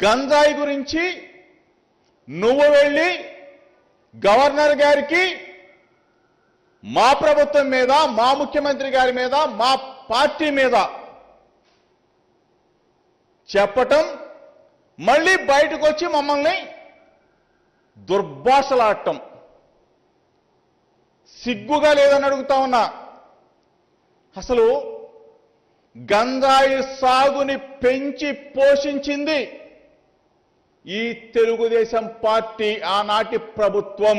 గంజాయి గురించి నువ్వు వెళ్ళి గవర్నర్ గారికి మా ప్రభుత్వం మీద మా ముఖ్యమంత్రి గారి మీద మా పార్టీ మీద చెప్పటం మళ్ళీ బయటకు వచ్చి మమ్మల్ని దుర్భాషలాడటం సిగ్గుగా లేదని అడుగుతా ఉన్నా అసలు గంజాయి సాగుని పెంచి పోషించింది ఈ తెలుగుదేశం పార్టీ ఆనాటి ప్రభుత్వం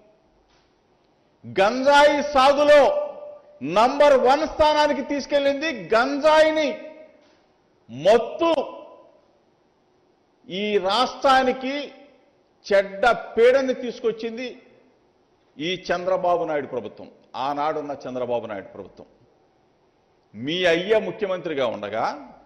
గంజాయి సాగులో నంబర్ వన్ స్థానానికి తీసుకెళ్ళింది గంజాయిని మొత్తు ఈ రాష్ట్రానికి చెడ్డ పీడని తీసుకొచ్చింది ఈ చంద్రబాబు నాయుడు ప్రభుత్వం ఆనాడున్న చంద్రబాబు నాయుడు ప్రభుత్వం మీ అయ్య ముఖ్యమంత్రిగా ఉండగా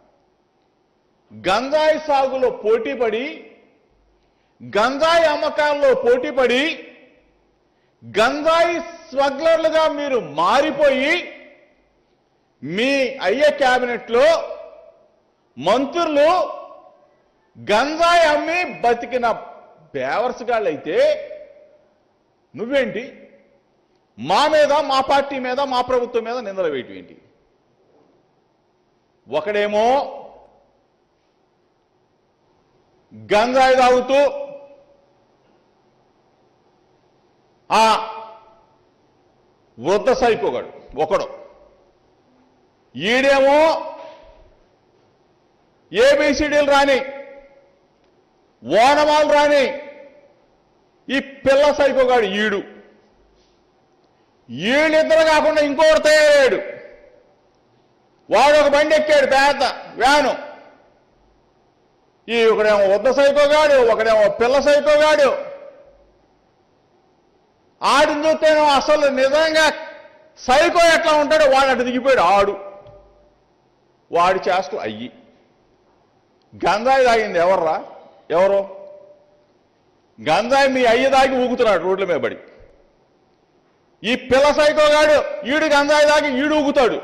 గంజాయి సాగులో పోటీపడి గంజాయి అమ్మకాల్లో పోటీపడి గంజాయి స్మగ్లర్లుగా మీరు మారిపోయి మీ అయ్య క్యాబినెట్లో మంత్రులు గంజాయి అమ్మి బతికిన బేవర్స్గాళ్ళైతే నువ్వేంటి మా మీద మా పార్టీ మీద మా ప్రభుత్వం మీద నిందలు వేయటం ఏంటి ఒకడేమో గంజాయి తాగుతూ ఆ వృద్ధ సైకోగాడు ఒకడు ఈడేమో ఏబిసిడీలు రాని ఓనమాలు రాని ఈ పిల్ల సైకోగాడు ఈడు వీళ్ళిద్దరు కాకుండా ఇంకొకటి తయారయ్యాడు వాడు ఒక బండి ఎక్కాడు పెద్ద వ్యాను ఈ ఒకడేమో వద్ద సైకోగాడు ఒకడేమో పిల్ల సైకోగాడు ఆడిని చూస్తేనో అసలు నిజంగా సైకో ఎట్లా ఉంటాడో వాడు అటు దిగిపోయాడు ఆడు వాడి చేస్తూ అయ్యి గంజాయి తాగింది ఎవర్రా ఎవరు గంజాయి మీ అయ్యి దాగి ఊగుతున్నాడు రోడ్ల మీద పడి ఈ పిల్ల సైకోగాడు ఈడు గంజాయి దాగి ఈడు ఊగుతాడు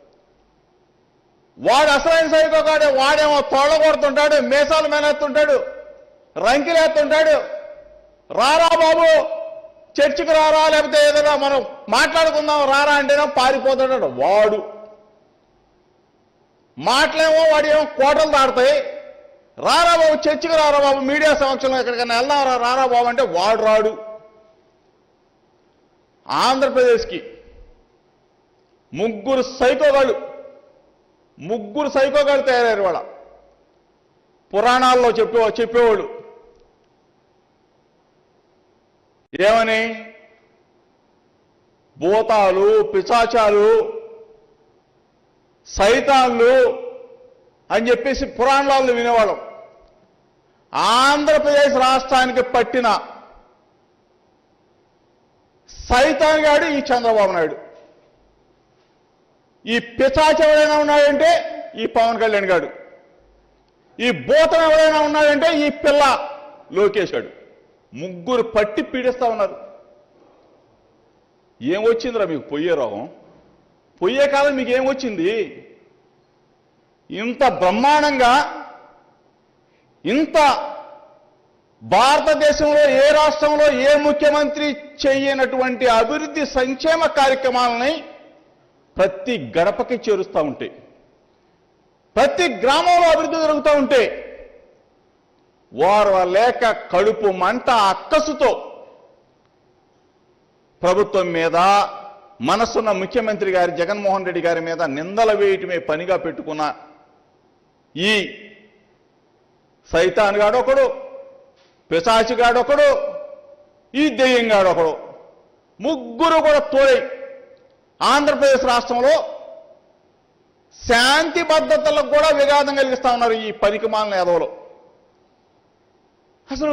వాడు అసలైన సైకోగాడు వాడేమో తోళ్ళ కొడుతుంటాడు మీసాలు మేనేస్తుంటాడు రంకిలేస్తుంటాడు రారా బాబు చర్చికి రారా లేకపోతే ఏదైనా మనం మాట్లాడుకుందాం రారా అంటేనో పారిపోతాడు వాడు మాటలేమో వాడి ఏమో కోటలు దాడతాయి రారా బాబు చర్చికి రారా బాబు మీడియా సమక్షంలో ఎక్కడికైనా వెళ్దాం రా రారా బాబు అంటే వాడు రాడు ఆంధ్రప్రదేశ్కి ముగ్గురు సైకోగాళ్ళు ముగ్గురు సైకోగాళ్ళు తయారయ్యారు వాళ్ళ పురాణాల్లో చెప్పే చెప్పేవాళ్ళు ఏమని భూతాలు పిశాచాలు సైతాన్లు అని చెప్పేసి పురాణాలను వినేవాళ్ళం ఆంధ్రప్రదేశ్ రాష్ట్రానికి పట్టిన సైతాన్ గాడు ఈ చంద్రబాబు నాయుడు ఈ పిశాచం ఎవరైనా ఉన్నాడంటే ఈ పవన్ కళ్యాణ్ గాడు ఈ భూతం ఎవరైనా ఉన్నాడంటే ఈ పిల్ల లోకేష్ గాడు ముగ్గురు పట్టి పీడిస్తా ఉన్నారు ఏం వచ్చిందిరా మీకు పొయ్యే రోగం పొయ్యే కాలం మీకు ఏం వచ్చింది ఇంత బ్రహ్మాండంగా ఇంత భారతదేశంలో ఏ రాష్ట్రంలో ఏ ముఖ్యమంత్రి చేయనటువంటి అభివృద్ధి సంక్షేమ కార్యక్రమాలని ప్రతి గడపకి చేరుస్తూ ఉంటాయి ప్రతి గ్రామంలో అభివృద్ధి జరుగుతూ ఉంటే వారు లేక కడుపు మంట అక్కసుతో ప్రభుత్వం మీద మనసున్న ముఖ్యమంత్రి గారి జగన్మోహన్ రెడ్డి గారి మీద నిందల వేయటమే పనిగా పెట్టుకున్న ఈ సైతాన్ ఒకడు పిశాచిగాడు ఒకడు ఈ దెయ్యంగాడు ఒకడు ముగ్గురు కూడా తోడై ఆంధ్రప్రదేశ్ రాష్ట్రంలో శాంతి భద్రతలకు కూడా విఘాతం కలిగిస్తా ఉన్నారు ఈ పనికిమాలిన యాదవులు అసలు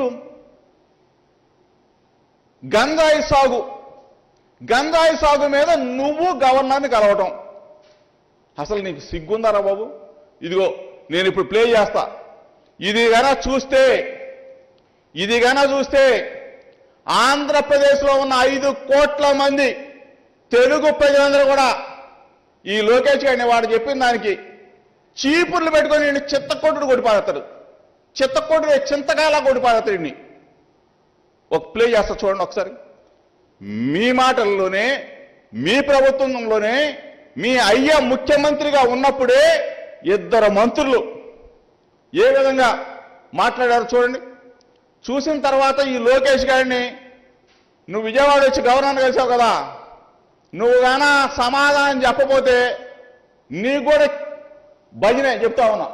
గంజాయి సాగు గంజాయి సాగు మీద నువ్వు గవర్నర్ని కలవటం అసలు నీకు సిగ్గుందారా బాబు ఇదిగో నేను ఇప్పుడు ప్లే చేస్తా ఇది గన చూస్తే ఇది గన చూస్తే ఆంధ్రప్రదేశ్లో ఉన్న ఐదు కోట్ల మంది తెలుగు ప్రజలందరూ కూడా ఈ లోకేష్ గారిని వాడు చెప్పిన దానికి చీపుర్లు పెట్టుకొని నేను చిత్త కొట్టుడు కొట్టి పారేస్తాడు చిత్తకొడి చింతకాయలా కొడి పాడతాడిని ఒక ప్లే చేస్తా చూడండి ఒకసారి మీ మాటల్లోనే మీ ప్రభుత్వంలోనే మీ అయ్య ముఖ్యమంత్రిగా ఉన్నప్పుడే ఇద్దరు మంత్రులు ఏ విధంగా మాట్లాడారు చూడండి చూసిన తర్వాత ఈ లోకేష్ గారిని నువ్వు విజయవాడ వచ్చి గవర్నర్ కలిసావు కదా నువ్వు గాన సమాధానం చెప్పపోతే నీకు కూడా భజనే చెప్తా ఉన్నా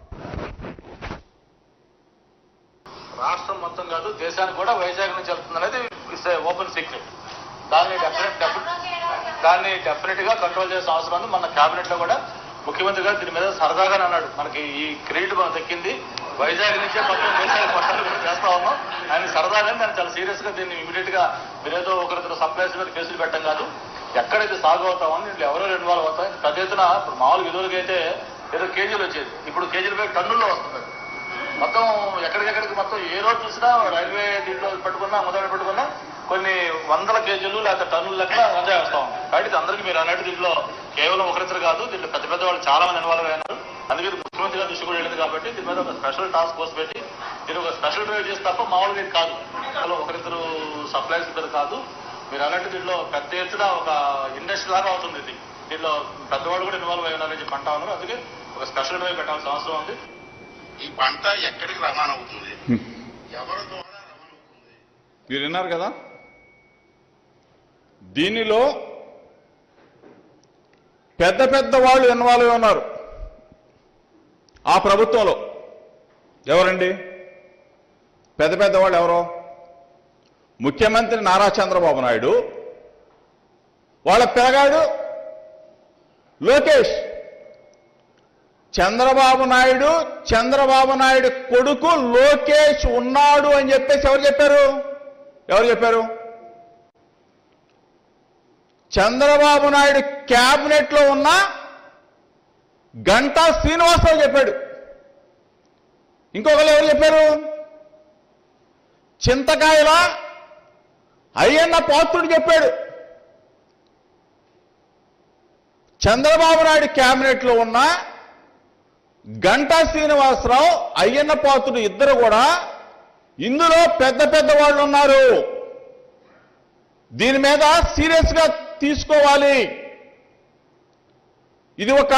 రాష్ట్రం మొత్తం కాదు దేశానికి కూడా వైజాగ్ నుంచి వెళ్తుంది అనేది ఇట్స్ ఓపెన్ సీక్రెట్ దాన్ని డెఫినెట్ దాన్ని డెఫినెట్ గా కంట్రోల్ చేసిన అవసరం ఉంది మన కేబినెట్ లో కూడా ముఖ్యమంత్రి గారు దీని మీద సరదాగానే అన్నాడు మనకి ఈ క్రెడిట్ మనం దక్కింది వైజాగ్ నుంచే మొత్తం దేశానికి పట్టాలు కూడా చేస్తా ఉన్నాం ఆయన సరదాగానే దాన్ని చాలా సీరియస్ గా దీన్ని ఇమీడియట్ గా మీరేదో ఒకరిద్దరు సప్లైస్ మీద కేసులు పెట్టడం కాదు ఎక్కడైతే సాగు అవుతామో దీంట్లో ఎవరో ఇన్వాల్వ్ అవుతాయి పెద్ద ఎత్తున ఇప్పుడు మామూలుగా ఎదురుగా అయితే ఏదో కేజీలు వచ్చేది ఇప్పుడు కేజీల పై టన్నుల్లో వస్తుంది మొత్తం ఎక్కడికెక్కడికి మొత్తం ఏ రోజు చూసినా రైల్వే దీంట్లో పెట్టుకున్నా మొదలు పెట్టుకున్నా కొన్ని వందల కేజీలు లేకపోతే టన్నుల లెక్కన గంజాయి వస్తాం కాబట్టి ఇది అందరికీ మీరు అన్నట్టు దీంట్లో కేవలం ఒకరిద్దరు కాదు దీంట్లో పెద్ద పెద్ద వాళ్ళు చాలా మంది ఇన్వాల్వ్ అయినారు అందుకే ఇది ముఖ్యమంత్రి గారి దృష్టి కూడా వెళ్ళింది కాబట్టి దీని మీద ఒక స్పెషల్ టాస్క్ ఫోర్స్ పెట్టి దీని ఒక స్పెషల్ డ్రైవ్ చేసి తప్ప మామూలుగా ఇది కాదు కేవలం ఒకరిద్దరు సప్లైస్ ఇద్దరు కాదు మీరు అన్నట్టు దీంట్లో పెద్ద ఎత్తున ఒక ఇండస్ట్రీ లాగా అవుతుంది ఇది దీంట్లో పెద్దవాళ్ళు కూడా ఇన్వాల్వ్ అయి ఉన్నారని చెప్పి అంటా ఉన్నారు అందుకే ఒక స్పెషల్ డ్రైవ్ పెట్టాల్సిన అవసరం ఉంది ఈ పంట ఎక్కడికి రవాణా అవుతుంది ఎవరి ద్వారా రవాణా అవుతుంది మీరు విన్నారు కదా దీనిలో పెద్ద పెద్ద వాళ్ళు ఇన్వాల్వ్ అయి ఉన్నారు ఆ ప్రభుత్వంలో ఎవరండి పెద్ద పెద్ద వాళ్ళు ఎవరో ముఖ్యమంత్రి నారా చంద్రబాబు నాయుడు వాళ్ళ పిల్లగాడు లోకేష్ చంద్రబాబు నాయుడు చంద్రబాబు నాయుడు కొడుకు లోకేష్ ఉన్నాడు అని చెప్పేసి ఎవరు చెప్పారు ఎవరు చెప్పారు చంద్రబాబు నాయుడు క్యాబినెట్ లో ఉన్న గంటా శ్రీనివాసరావు చెప్పాడు ఇంకొకరు ఎవరు చెప్పారు చింతకాయల అయ్యన్న పాత్రుడు చెప్పాడు చంద్రబాబు నాయుడు క్యాబినెట్ లో ఉన్న గంటా శ్రీనివాసరావు అయ్యన్న పాత్రుడు ఇద్దరు కూడా ఇందులో పెద్ద పెద్ద వాళ్ళు ఉన్నారు దీని మీద సీరియస్ గా తీసుకోవాలి ఇది ఒక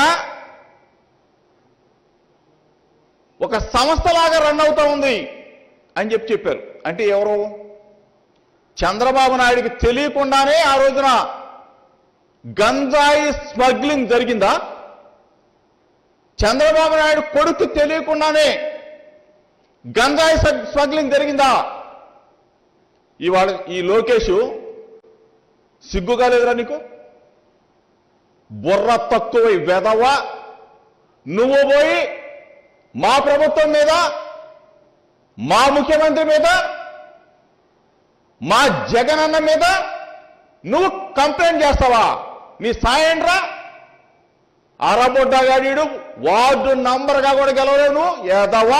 ఒక సంస్థలాగా రన్ అవుతా ఉంది అని చెప్పి చెప్పారు అంటే ఎవరు చంద్రబాబు నాయుడికి తెలియకుండానే ఆ రోజున గంజాయి స్మగ్లింగ్ జరిగిందా చంద్రబాబు నాయుడు కొడుకు తెలియకుండానే గంజాయి స్మగ్- స్మగ్లింగ్ జరిగిందా ఇవాళ ఈ లోకేష్ సిగ్గుగా లేదురా నీకు బుర్ర తక్కువ వెదవ నువ్వు పోయి మా ప్రభుత్వం మీద మా ముఖ్యమంత్రి మీద మా జగనన్న మీద నువ్వు కంప్లైంట్ చేస్తావా నీ సాయండ్రా అరబొడ్డగాడీడు వార్డు నంబర్గా కూడా గెలవలేవు నువ్వు ఎదవా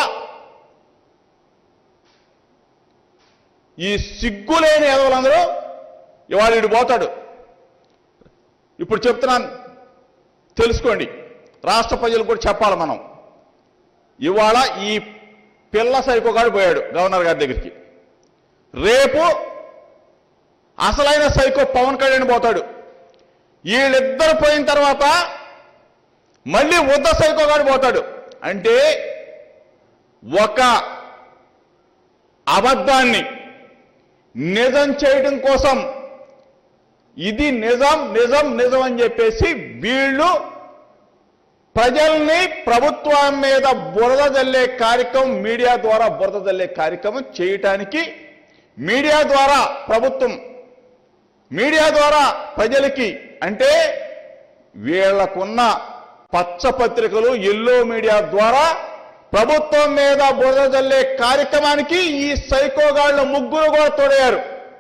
ఈ సిగ్గులేని ఎదవలందరూ ఇవాళ ఇటు పోతాడు ఇప్పుడు చెప్తున్నాను తెలుసుకోండి రాష్ట్ర ప్రజలు కూడా చెప్పాలి మనం ఇవాళ ఈ పిల్ల సైకోగాడు పోయాడు గవర్నర్ గారి దగ్గరికి రేపు అసలైన సైకో పవన్ కళ్యాణ్ పోతాడు వీళ్ళిద్దరు పోయిన తర్వాత మళ్ళీ ఉద్ద సైకోగాడు పోతాడు అంటే ఒక అబద్ధాన్ని నిజం చేయడం కోసం ఇది నిజం నిజం నిజం అని చెప్పేసి వీళ్ళు ప్రజల్ని ప్రభుత్వం మీద బురద జల్లే కార్యక్రమం మీడియా ద్వారా బురద జల్లే కార్యక్రమం చేయటానికి మీడియా ద్వారా ప్రభుత్వం మీడియా ద్వారా ప్రజలకి అంటే వీళ్లకున్న పచ్చ పత్రికలు ఎల్లో మీడియా ద్వారా ప్రభుత్వం మీద బురద జల్లే కార్యక్రమానికి ఈ సైకోగాళ్ళ ముగ్గురు కూడా తోడయ్యారు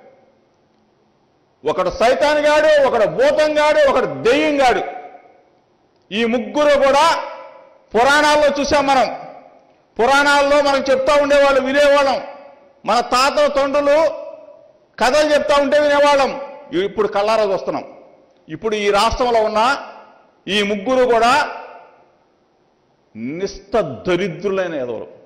ఒకడు సైతాన్గాడు ఒకడు భూతంగాడు ఒకడు దెయ్యంగాడు ఈ ముగ్గురు కూడా పురాణాల్లో చూసాం మనం పురాణాల్లో మనకు చెప్తా ఉండేవాళ్ళు వినేవాళ్ళం మన తాతల తండ్రులు కథలు చెప్తా ఉంటే వినేవాళ్ళం ఇప్పుడు కళ్ళారా చూస్తున్నాం ఇప్పుడు ఈ రాష్ట్రంలో ఉన్న ఈ ముగ్గురు కూడా నిష్ట దరిద్రులైన ఎదవలు